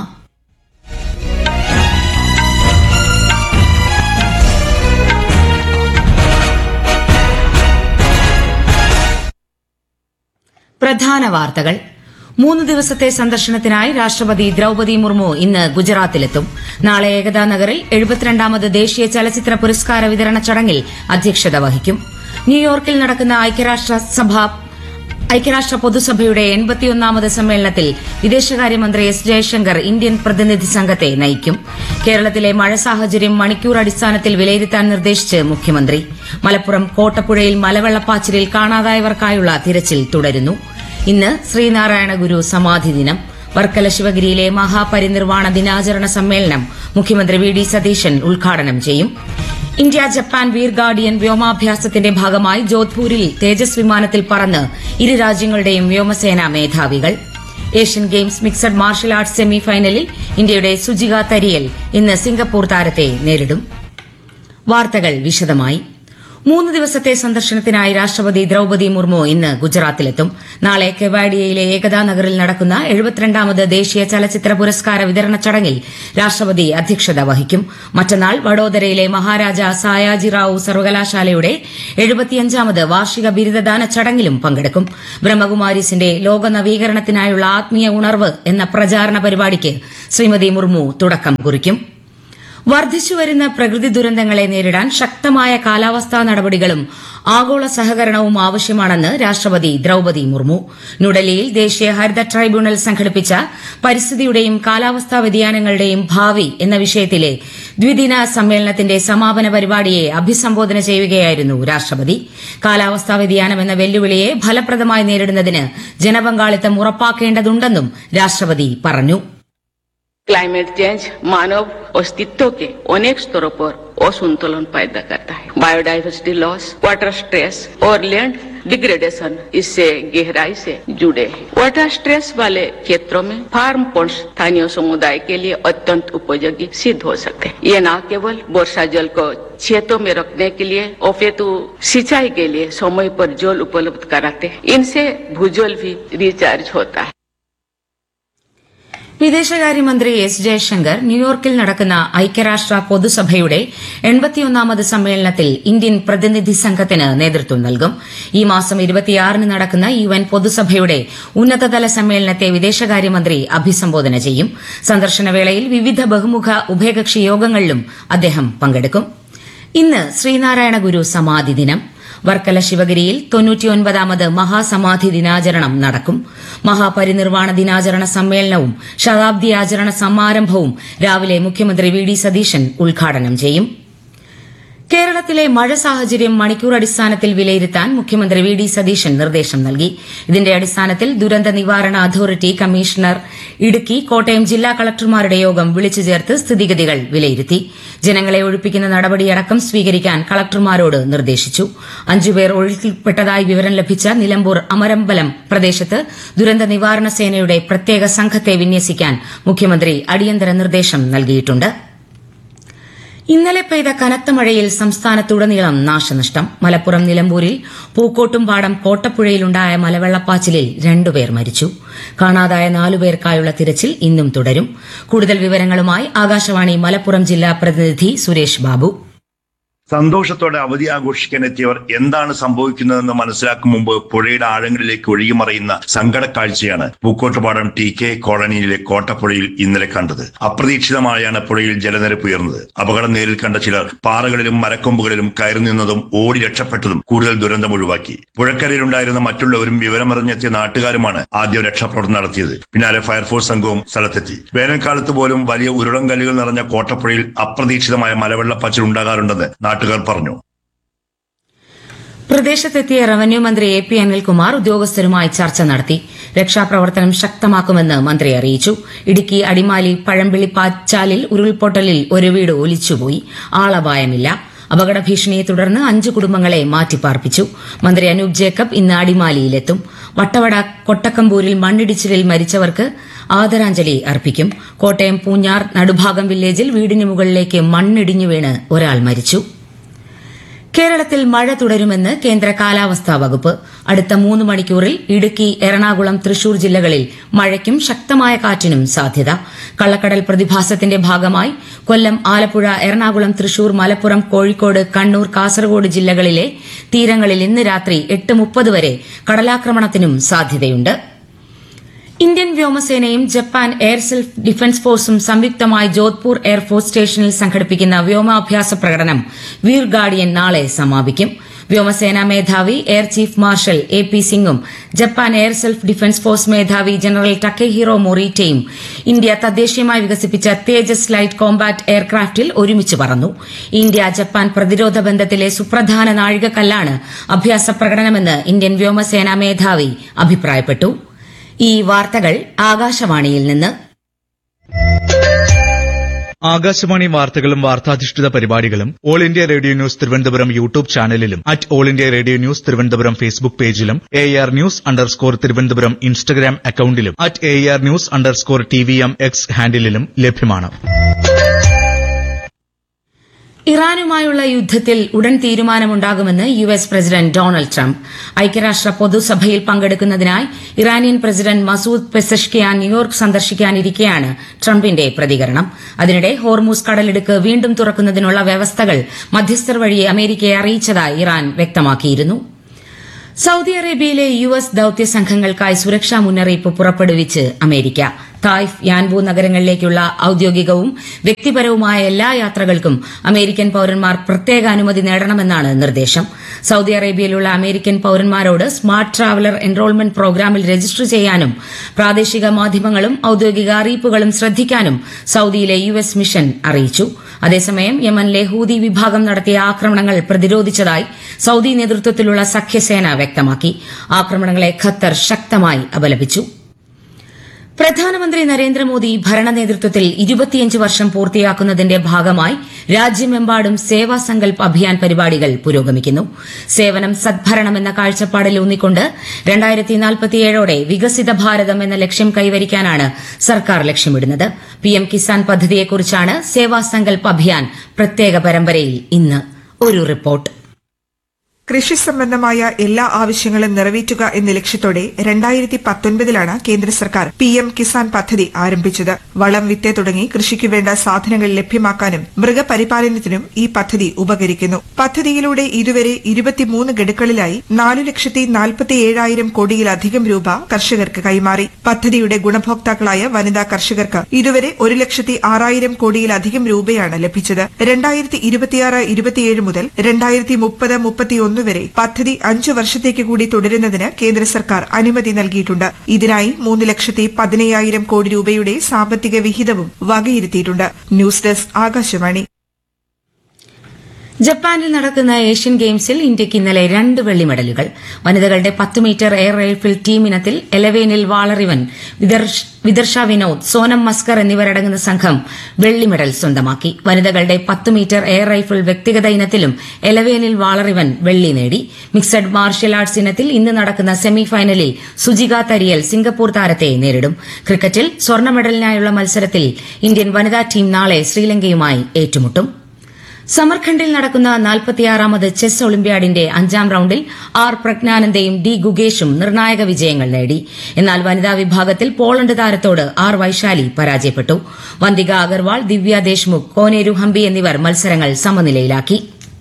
പ്രധാന വാർത്തകൾ മൂന്ന് ദിവസത്തെ സന്ദർശനത്തിനായി രാഷ്ട്രപതി ദ്രൌപതി മുർമു ഇന്ന് ഗുജറാത്തിലെത്തും നാളെ ഏകതാ നഗറിൽ എഴുപത്തിരണ്ടാമത് ദേശീയ ചലച്ചിത്ര പുരസ്കാര വിതരണ ചടങ്ങിൽ അധ്യക്ഷത വഹിക്കും ന്യൂയോർക്കിൽ നടക്കുന്ന ഐക്യരാഷ്ട്ര സഭ ഐക്യരാഷ്ട്ര പൊതുസഭയുടെ എൺപത്തിയൊന്നാമത് സമ്മേളനത്തിൽ വിദേശകാര്യമന്ത്രി എസ് ജയശങ്കർ ഇന്ത്യൻ പ്രതിനിധി സംഘത്തെ നയിക്കും കേരളത്തിലെ മഴ സാഹചര്യം മണിക്കൂർ അടിസ്ഥാനത്തിൽ വിലയിരുത്താൻ നിർദ്ദേശിച്ച് മുഖ്യമന്ത്രി മലപ്പുറം കോട്ടപ്പുഴയിൽ മലവെള്ളപ്പാച്ചിലിൽ കാണാതായവർക്കായുള്ള തിരച്ചിൽ തുടരുന്നു ഇന്ന് ശ്രീനാരായണ ഗുരു സമാധി ദിനം വർക്കല ശിവഗിരിയിലെ മഹാപരിനിർവാണ ദിനാചരണ സമ്മേളനം മുഖ്യമന്ത്രി വി ഡി സതീശൻ ഉദ്ഘാടനം ചെയ്യും ഇന്ത്യ ജപ്പാൻ വീർ ഗാർഡിയൻ വ്യോമാഭ്യാസത്തിന്റെ ഭാഗമായി ജോധ്പൂരിൽ തേജസ് വിമാനത്തിൽ പറന്ന് ഇരു രാജ്യങ്ങളുടെയും വ്യോമസേനാ മേധാവികൾ Asian games mixed martial arts semi ഫൈനലിൽ ഇന്ത്യയുടെ സുജിക തരിയൽ ഇന്ന് സിംഗപ്പൂർ താരത്തെ നേരിടും വാർത്തകൾ വിശദമായി മൂന്ന് ദിവസത്തെ സന്ദർശനത്തിനായി രാഷ്ട്രപതി ദ്രൌപതി മുർമു ഇന്ന് ഗുജറാത്തിലെത്തും നാളെ കെവാഡിയയിലെ ഏകതാ നഗറിൽ നടക്കുന്ന എഴുപത്തിരണ്ടാമത് ദേശീയ ചലച്ചിത്ര പുരസ്കാര വിതരണ ചടങ്ങിൽ രാഷ്ട്രപതി അധ്യക്ഷത വഹിക്കും മറ്റന്നാൾ വഡോദരയിലെ മഹാരാജ സായാജിറാവു സർവകലാശാലയുടെ എഴുപത്തിയഞ്ചാമത് വാർഷിക ബിരുദദാന ചടങ്ങിലും പങ്കെടുക്കും ബ്രഹ്മകുമാരീസിന്റെ ലോക നവീകരണത്തിനായുള്ള ആത്മീയ ഉണർവ് എന്ന പ്രചാരണ പരിപാടിക്ക് ശ്രീമതി മുർമു തുടക്കം കുറിക്കും വർദ്ധിച്ചുവരുന്ന പ്രകൃതി ദുരന്തങ്ങളെ നേരിടാൻ ശക്തമായ കാലാവസ്ഥാ നടപടികളും ആഗോള സഹകരണവും ആവശ്യമാണെന്ന് രാഷ്ട്രപതി ദ്രൌപതി മുർമു ന്യൂഡൽഹിയിൽ ദേശീയ ഹരിത ട്രൈബ്യൂണൽ സംഘടിപ്പിച്ച പരിസ്ഥിതിയുടെയും കാലാവസ്ഥാ വ്യതിയാനങ്ങളുടെയും ഭാവി എന്ന വിഷയത്തിലെ ദ്വിദിന സമ്മേളനത്തിന്റെ സമാപന പരിപാടിയെ അഭിസംബോധന ചെയ്യുകയായിരുന്നു രാഷ്ട്രപതി കാലാവസ്ഥാ വ്യതിയാനം എന്ന വെല്ലുവിളിയെ ഫലപ്രദമായി നേരിടുന്നതിന് ജനപങ്കാളിത്തം ഉറപ്പാക്കേണ്ടതുണ്ടെന്നും രാഷ്ട്രപതി പറഞ്ഞു क्लाइमेट चेंज मानव अस्तित्व के अनेक स्तरों पर असंतुलन पैदा करता है बायोडाइवर्सिटी लॉस वाटर स्ट्रेस और लैंड डिग्रेडेशन इससे गहराई से जुड़े हैं वाटर स्ट्रेस वाले क्षेत्रों में फार्म पॉन्ड्स स्थानीय समुदाय के लिए अत्यंत उपयोगी सिद्ध हो सकते हैं ये न केवल वर्षा जल को खेतों में रखने के लिए अपितु सिंचाई के लिए समय पर जल उपलब्ध कराते हैं इनसे भूजल भी रिचार्ज होता है വിദേശകാര്യമന്ത്രി എസ് ജയശങ്കർ ന്യൂയോർക്കിൽ നടക്കുന്ന ഐക്യരാഷ്ട്ര പൊതുസഭയുടെ എൺപത്തിയൊന്നാമത് സമ്മേളനത്തിൽ ഇന്ത്യൻ പ്രതിനിധി സംഘത്തിന് നേതൃത്വം നൽകും ഈ മാസം ഇരുപത്തിയാറിന് നടക്കുന്ന യു എൻ പൊതുസഭയുടെ ഉന്നതതല സമ്മേളനത്തെ വിദേശകാര്യമന്ത്രി അഭിസംബോധന ചെയ്യും സന്ദർശനവേളയിൽ വിവിധ ബഹുമുഖ ഉഭയകക്ഷി യോഗങ്ങളിലും അദ്ദേഹം പങ്കെടുക്കും ഇന്ന് ശ്രീനാരായണ ഗുരു സമാധി ദിനം വർക്കല ശിവഗിരിയിൽ തൊണ്ണൂറ്റിയൊൻപതാമത് മഹാസമാധി ദിനാചരണം നടക്കും മഹാപരിനിർവാണ ദിനാചരണ സമ്മേളനവും ശതാബ്ദി ആചരണ സമാരംഭവും രാവിലെ മുഖ്യമന്ത്രി വി ഡി സതീശൻ ഉദ്ഘാടനം ചെയ്യും കേരളത്തിലെ മഴ സാഹചര്യം മണിക്കൂർ അടിസ്ഥാനത്തിൽ വിലയിരുത്താൻ മുഖ്യമന്ത്രി വി ഡി സതീശൻ നിർദ്ദേശം നൽകി ഇതിന്റെ അടിസ്ഥാനത്തിൽ ദുരന്ത നിവാരണ അതോറിറ്റി കമ്മീഷണർ ഇടുക്കി കോട്ടയം ജില്ലാ കളക്ടർമാരുടെ യോഗം വിളിച്ചു ചേർത്ത് സ്ഥിതിഗതികൾ വിലയിരുത്തി ജനങ്ങളെ ഒഴിപ്പിക്കുന്ന നടപടിയടക്കം സ്വീകരിക്കാൻ കളക്ടർമാരോട് നിർദ്ദേശിച്ചു അഞ്ചുപേർ ഒഴുക്കിൽപ്പെട്ടതായി വിവരം ലഭിച്ച നിലമ്പൂർ അമരമ്പലം പ്രദേശത്ത് ദുരന്ത നിവാരണ സേനയുടെ പ്രത്യേക സംഘത്തെ വിന്യസിക്കാൻ മുഖ്യമന്ത്രി അടിയന്തര നിർദ്ദേശം നൽകിയിട്ടുണ്ട് ഇന്നലെ പെയ്ത കനത്ത മഴയിൽ സംസ്ഥാനത്തുടനീളം നാശനഷ്ടം മലപ്പുറം നിലമ്പൂരിൽ പൂക്കോട്ടുംപാടം കോട്ടപ്പുഴയിലുണ്ടായ മലവെള്ളപ്പാച്ചിലിൽ രണ്ടുപേർ മരിച്ചു കാണാതായ നാലുപേർക്കായുള്ള തിരച്ചിൽ ഇന്നും തുടരും കൂടുതൽ വിവരങ്ങളുമായി ആകാശവാണി മലപ്പുറം ജില്ലാ പ്രതിനിധി സുരേഷ് ബാബു സന്തോഷത്തോടെ അവധി ആഘോഷിക്കാൻ എത്തിയവർ എന്താണ് സംഭവിക്കുന്നതെന്ന് മനസ്സിലാക്കും മുമ്പ് പുഴയുടെ ആഴങ്ങളിലേക്ക് ഒഴുകിമറിയുന്ന സങ്കട കാഴ്ചയാണ് പൂക്കോട്ടുപാടം ടി കെ കോളനിയിലെ കോട്ടപ്പുഴയിൽ ഇന്നലെ കണ്ടത് അപ്രതീക്ഷിതമായാണ് പുഴയിൽ ജലനിരപ്പ് ഉയർന്നത് അപകടം നേരിൽ കണ്ട ചിലർ പാറകളിലും മരക്കൊമ്പുകളിലും കയറി നിന്നതും ഓടി രക്ഷപ്പെട്ടതും കൂടുതൽ ദുരന്തം ഒഴിവാക്കി പുഴക്കരയിലുണ്ടായിരുന്ന മറ്റുള്ളവരും വിവരമറിഞ്ഞെത്തിയ നാട്ടുകാരുമാണ് ആദ്യം രക്ഷാപ്രവർത്തനം നടത്തിയത് പിന്നാലെ ഫയർഫോഴ്സ് സംഘവും സ്ഥലത്തെത്തി വേനൽക്കാലത്ത് പോലും വലിയ ഉരുളം കല്ലുകൾ നിറഞ്ഞ കോട്ടപ്പുഴയിൽ അപ്രതീക്ഷിതമായ മലവെള്ളപ്പാച്ചിൽ ഉണ്ടാകാറുണ്ടെന്ന് നാട്ടുകാർ പറഞ്ഞു പ്രദേശത്തെത്തിയ റവന്യൂ മന്ത്രി എ പി അനിൽകുമാർ ഉദ്യോഗസ്ഥരുമായി ചർച്ച നടത്തി രക്ഷാപ്രവർത്തനം ശക്തമാക്കുമെന്ന് മന്ത്രി അറിയിച്ചു ഇടുക്കി അടിമാലി പഴമ്പിളി പാച്ചാലിൽ ഉരുൾപൊട്ടലിൽ ഒരു വീട് ഒലിച്ചുപോയി ആളപായമില്ല അപകട ഭീഷണിയെ തുടർന്ന് അഞ്ച് കുടുംബങ്ങളെ മാറ്റിപ്പാർപ്പിച്ചു മന്ത്രി അനൂപ് ജേക്കബ് ഇന്ന് അടിമാലിയിലെത്തും വട്ടവട കൊട്ടക്കമ്പൂരിൽ മണ്ണിടിച്ചിലിൽ മരിച്ചവർക്ക് ആദരാഞ്ജലി അർപ്പിക്കും കോട്ടയം പൂഞ്ഞാർ നടുഭാഗം വില്ലേജിൽ വീടിന് മുകളിലേക്ക് മണ്ണിടിഞ്ഞു വീണ് ഒരാൾ മരിച്ചു കേരളത്തിൽ മഴ തുടരുമെന്ന് കേന്ദ്ര കാലാവസ്ഥാ വകുപ്പ് അടുത്ത മൂന്ന് മണിക്കൂറിൽ ഇടുക്കി എറണാകുളം തൃശൂർ ജില്ലകളിൽ മഴയ്ക്കും ശക്തമായ കാറ്റിനും സാധ്യത കള്ളക്കടൽ പ്രതിഭാസത്തിന്റെ ഭാഗമായി കൊല്ലം ആലപ്പുഴ എറണാകുളം തൃശൂർ മലപ്പുറം കോഴിക്കോട് കണ്ണൂർ കാസർഗോഡ് ജില്ലകളിലെ തീരങ്ങളിൽ ഇന്ന് രാത്രി എട്ട് മുപ്പത് വരെ കടലാക്രമണത്തിനും സാധ്യതയുണ്ട് ഇന്ത്യൻ വ്യോമസേനയും ജപ്പാൻ എയർ സെൽഫ് ഡിഫൻസ് ഫോഴ്സും സംയുക്തമായി ജോധ്പൂർ എയർഫോഴ്സ് സ്റ്റേഷനിൽ സംഘടിപ്പിക്കുന്ന വ്യോമാഭ്യാസ പ്രകടനം വീർ ഗാർഡിയൻ നാളെ സമാപിക്കും വ്യോമസേനാ മേധാവി air chief marshal A P സിംഗും Japan air self defence force മേധാവി ജനറൽ ടക്കെഹിറോ മൊറീറ്റയും ഇന്ത്യ തദ്ദേശീയമായി വികസിപ്പിച്ച തേജസ് ലൈറ്റ് കോംബാറ്റ് എയർക്രാഫ്റ്റിൽ ഒരുമിച്ച് പറന്നു ഇന്ത്യ ജപ്പാൻ പ്രതിരോധ ബന്ധത്തിലെ സുപ്രധാന നാഴികക്കല്ലാണ് അഭ്യാസ പ്രകടനമെന്ന് ഇന്ത്യൻ വ്യോമസേനാ മേധാവി അഭിപ്രായപ്പെട്ടു ഈ വാർത്തകൾ ആകാശവാണിയിൽ നിന്ന് ആകാശവാണി വാർത്തകളും വാർത്താധിഷ്ഠിത പരിപാടികളും all India radio news Thiruvananthapuram YouTube ചാനലിലും at all India radio news Thiruvananthapuram Facebook പേജിലും A R news underscore Thiruvananthapuram Instagram അക്കൌണ്ടിലും at A R news underscore T V M X ഹാൻഡിലും ലഭ്യമാണ് ഇറാനുമായുള്ള യുദ്ധത്തിൽ ഉടൻ തീരുമാനമുണ്ടാകുമെന്ന് U S president Donald Trump ഐക്യരാഷ്ട്ര പൊതുസഭയിൽ പങ്കെടുക്കുന്നതിനായി Iranian president Masoud Pezeshkian New York സന്ദർശിക്കാനിരിക്കെയാണ് ട്രംപിന്റെ പ്രതികരണം അതിനിടെ ഹോർമൂസ് കടലിടുക്ക് വീണ്ടും തുറക്കുന്നതിനുള്ള വ്യവസ്ഥകൾ മധ്യസ്ഥർ വഴി അമേരിക്കയെ അറിയിച്ചതായി ഇറാൻ വ്യക്തമാക്കിയിരുന്നു സൌദി അറേബ്യയിലെ യു എസ് ദൌത്യ സംഘങ്ങൾക്കായി സുരക്ഷാ മുന്നറിയിപ്പ് പുറപ്പെടുവിച്ച് അമേരിക്ക തായ്ഫ് യാൻബു നഗരങ്ങളിലേക്കുള്ള ഔദ്യോഗികവും വ്യക്തിപരവുമായ എല്ലാ യാത്രകൾക്കും അമേരിക്കൻ പൌരന്മാർ പ്രത്യേക അനുമതി നേടണമെന്നാണ് നിർദ്ദേശം സൌദി അറേബ്യയിലുള്ള അമേരിക്കൻ പൌരന്മാരോട് സ്മാർട്ട് ട്രാവലർ എൻറോൾമെന്റ് പ്രോഗ്രാമിൽ രജിസ്റ്റർ ചെയ്യാനും പ്രാദേശിക മാധ്യമങ്ങളും ഔദ്യോഗിക അറിയിപ്പുകളും ശ്രദ്ധിക്കാനും സൌദിയിലെ യു എസ് മിഷൻ അറിയിച്ചു അതേസമയം യമനിലെ ഹൂതി വിഭാഗം നടത്തിയ ആക്രമണങ്ങൾ പ്രതിരോധിച്ചതായി സൌദി നേതൃത്വത്തിലുള്ള സഖ്യസേന വ്യക്തമാക്കി ആക്രമണങ്ങളെ ഖത്തർ ശക്തമായി അപലപിച്ചു പ്രധാനമന്ത്രി നരേന്ദ്രമോദി ഭരണ നേതൃത്വത്തിൽ ഇരുപത്തിയഞ്ച് വർഷം പൂർത്തിയാക്കുന്നതിന്റെ ഭാഗമായി രാജ്യമെമ്പാടും സേവാ സങ്കൽപ് അഭിയാൻ പരിപാടികൾ പുരോഗമിക്കുന്നു സേവനം സദ്ഭരണം എന്ന കാഴ്ചപ്പാടിൽ ഊന്നിക്കൊണ്ട് രണ്ടായിരത്തി നാൽപ്പത്തിയേഴോടെ വികസിത ഭാരതം എന്ന ലക്ഷ്യം കൈവരിക്കാനാണ് സർക്കാർ ലക്ഷ്യമിടുന്നത് പിഎം കിസാൻ പദ്ധതിയെക്കുറിച്ചാണ് സേവാ സങ്കൽപ് അഭിയാൻ പ്രത്യേക പരമ്പരയിൽ ഇന്ന് ഒരു റിപ്പോർട്ട് കൃഷി സംബന്ധമായ എല്ലാ ആവശ്യങ്ങളും നിറവേറ്റുക എന്ന ലക്ഷ്യത്തോടെ രണ്ടായിരത്തി പത്തൊൻപതിലാണ് കേന്ദ്ര സർക്കാർ പി എം കിസാൻ പദ്ധതി ആരംഭിച്ചത് വളം വിത്ത് തുടങ്ങി കൃഷിക്ക് വേണ്ട സാധനങ്ങൾ ലഭ്യമാക്കാനും മൃഗപരിപാലനത്തിനും ഈ പദ്ധതി ഉപകരിക്കുന്നു പദ്ധതിയിലൂടെ ഇതുവരെ ഇരുപത്തിമൂന്ന് ഗഡുക്കളിലായി നാലു ലക്ഷത്തി നാൽപ്പത്തി ഏഴായിരം കോടിയിലധികം രൂപ കർഷകർക്ക് കൈമാറി പദ്ധതിയുടെ ഗുണഭോക്താക്കളായ വനിതാ കർഷകർക്ക് ഇതുവരെ ഒരു ലക്ഷത്തി ആറായിരം കോടിയിലധികം രൂപയാണ് ലഭിച്ചത് രണ്ടായിരത്തി ഇരുപത്തിയാറ് ഇരുപത്തിയേഴ് മുതൽ രണ്ടായിരത്തി മുപ്പത് മുപ്പത്തിയൊന്ന് വരെ പദ്ധതി അഞ്ചു വർഷത്തേക്ക് കൂടി തുടരുന്നതിന് കേന്ദ്ര സർക്കാർ അനുമതി നൽകിയിട്ടുണ്ട് ഇതിനായി മൂന്ന് ലക്ഷത്തി പതിനയ്യായിരം കോടി രൂപയുടെ സാമ്പത്തിക വിഹിതവും വകയിരുത്തിയിട്ടുണ്ട് ന്യൂസ് ഡെസ്ക് ആകാശവാണി ജപ്പാനിൽ നടക്കുന്ന ഏഷ്യൻ ഗെയിംസിൽ ഇന്ത്യയ്ക്ക് ഇന്നലെ രണ്ട് വെള്ളി മെഡലുകൾ വനിതകളുടെ പത്ത് മീറ്റർ എയർ റൈഫിൾ ടീം ഇനത്തിൽ എലവേനിൽ വാളറിവൻ വിദർശ്- വിദർശ വിനോദ് സോനം മസ്കർ എന്നിവരടങ്ങുന്ന സംഘം വെള്ളി മെഡൽ സ്വന്തമാക്കി വനിതകളുടെ പത്ത് മീറ്റർ എയർ റൈഫിൾ വ്യക്തിഗത ഇനത്തിലും എലവേനിൽ വാളറിവൻ വെള്ളി നേടി മിക്സഡ് മാർഷ്യൽ ആർട്സ് ഇനത്തിൽ ഇന്ന് നടക്കുന്ന സെമി ഫൈനലിൽ സുജിക തരിയൽ സിംഗപ്പൂർ താരത്തെ നേരിടും ക്രിക്കറ്റിൽ സ്വർണ്ണ മെഡലിനായുള്ള മത്സരത്തിൽ ഇന്ത്യൻ വനിതാ ടീം നാളെ ശ്രീലങ്കയുമായി ഏറ്റുമുട്ടും സമർഖണ്ഡിൽ നടക്കുന്ന നാൽപ്പത്തിയാറാമത് ചെസ് ഒളിമ്പ്യാഡിന്റെ അഞ്ചാം റൌണ്ടിൽ ആർ പ്രജ്ഞാനന്ദയും ഡി ഗുഗേഷും നിർണായക വിജയങ്ങൾ നേടി എന്നാൽ വനിതാ വിഭാഗത്തിൽ പോളണ്ട് താരത്തോട് ആർ വൈശാലി പരാജയപ്പെട്ടു വന്തിക അഗർവാൾ ദിവ്യ ദേശ്മുഖ് കോനേരു ഹംപി എന്നിവർ മത്സരങ്ങൾ സമനിലയിലാക്കി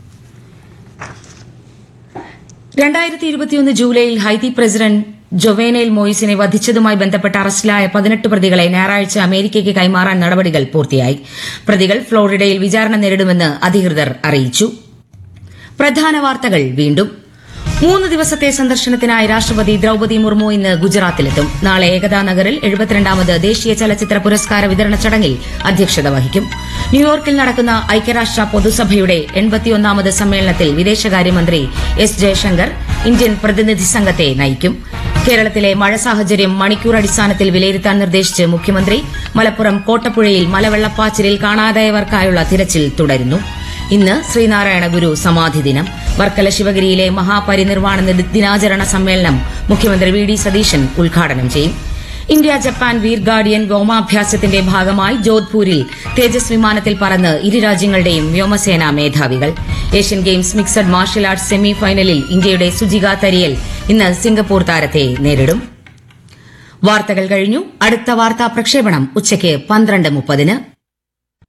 രണ്ടായിരത്തി ഇരുപത്തിയൊന്ന് ജൂലൈയിൽ ഹൈതി പ്രസിഡന്റ് ജൊവേനയിൽ മോയിസിനെ വധിച്ചതുമായി ബന്ധപ്പെട്ട് അറസ്റ്റിലായ പതിനെട്ട് പ്രതികളെ ഞായറാഴ്ച അമേരിക്കയ്ക്ക് കൈമാറാൻ നടപടികൾ പൂർത്തിയായി പ്രതികൾ ഫ്ലോറിഡയിൽ വിചാരണ നേരിടുമെന്ന് അധികൃതർ അറിയിച്ചു പ്രധാന വാർത്തകൾ വീണ്ടും മൂന്ന് ദിവസത്തെ സന്ദർശനത്തിനായി രാഷ്ട്രപതി ദ്രൌപതി മുർമു ഇന്ന് ഗുജറാത്തിലെത്തും നാളെ ഏകതാ നഗറിൽ എഴുപത്തിരണ്ടാമത് ദേശീയ ചലച്ചിത്ര പുരസ്കാര വിതരണ ചടങ്ങിൽ അധ്യക്ഷത വഹിക്കും ന്യൂയോർക്കിൽ നടക്കുന്ന ഐക്യരാഷ്ട്ര പൊതുസഭയുടെ എൺപത്തിയൊന്നാമത് സമ്മേളനത്തിൽ വിദേശകാര്യമന്ത്രി എസ് ജയശങ്കർ ഇന്ത്യൻ പ്രതിനിധി സംഘത്തെ നയിക്കും കേരളത്തിലെ മഴ സാഹചര്യം മണിക്കൂർ അടിസ്ഥാനത്തിൽ വിലയിരുത്താൻ നിർദ്ദേശിച്ച് മുഖ്യമന്ത്രി മലപ്പുറം കോട്ടപ്പുഴയിൽ മലവെള്ളപ്പാച്ചിലിൽ കാണാതായവർക്കായുള്ള തിരച്ചിൽ തുടരുന്നു ഇന്ന് ശ്രീനാരായണ ഗുരു സമാധി ദിനം വർക്കല ശിവഗിരിയിലെ മഹാപരിനിർവാണ നി- ദിനാചരണ സമ്മേളനം മുഖ്യമന്ത്രി വി ഡി സതീശൻ ഉദ്ഘാടനം ചെയ്യും ഇന്ത്യ ജപ്പാൻ വീർ ഗാർഡിയൻ വ്യോമാഭ്യാസത്തിന്റെ ഭാഗമായി ജോധ്പൂരിൽ തേജസ് വിമാനത്തിൽ പറന്ന് ഇരു രാജ്യങ്ങളുടെയും വ്യോമസേനാ മേധാവികൾ Asian games mixed martial arts semi ഫൈനലിൽ ഇന്ത്യയുടെ സുജിക തരിയൽ ഇന്ന് സിംഗപ്പൂർ താരത്തെ നേരിടും വാർത്തകൾ കഴിഞ്ഞു അടുത്ത വാർത്താ പ്രക്ഷേപണം ഉച്ചയ്ക്ക് പന്ത്രണ്ട് മുപ്പതിന്